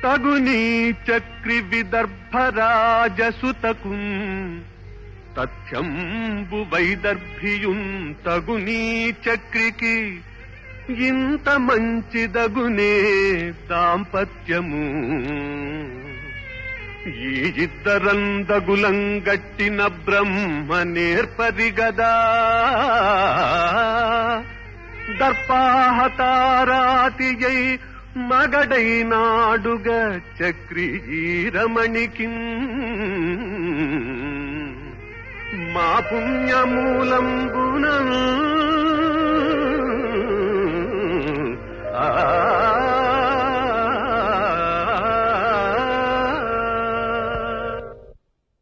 తగునీ చక్రి విదర్భరాజసుతకు తథ్యంబు వైదర్భియున్ తగునీ చక్రికి ఇంత మంచిదగునే దాంపత్యము ఈ ఇద్దరందగులంగట్టిన బ్రహ్మ నేర్పరిగదా దర్పాహతారాతియై మగడైనాడుగ చక్రీరమణికి మా పుణ్యమూలంబున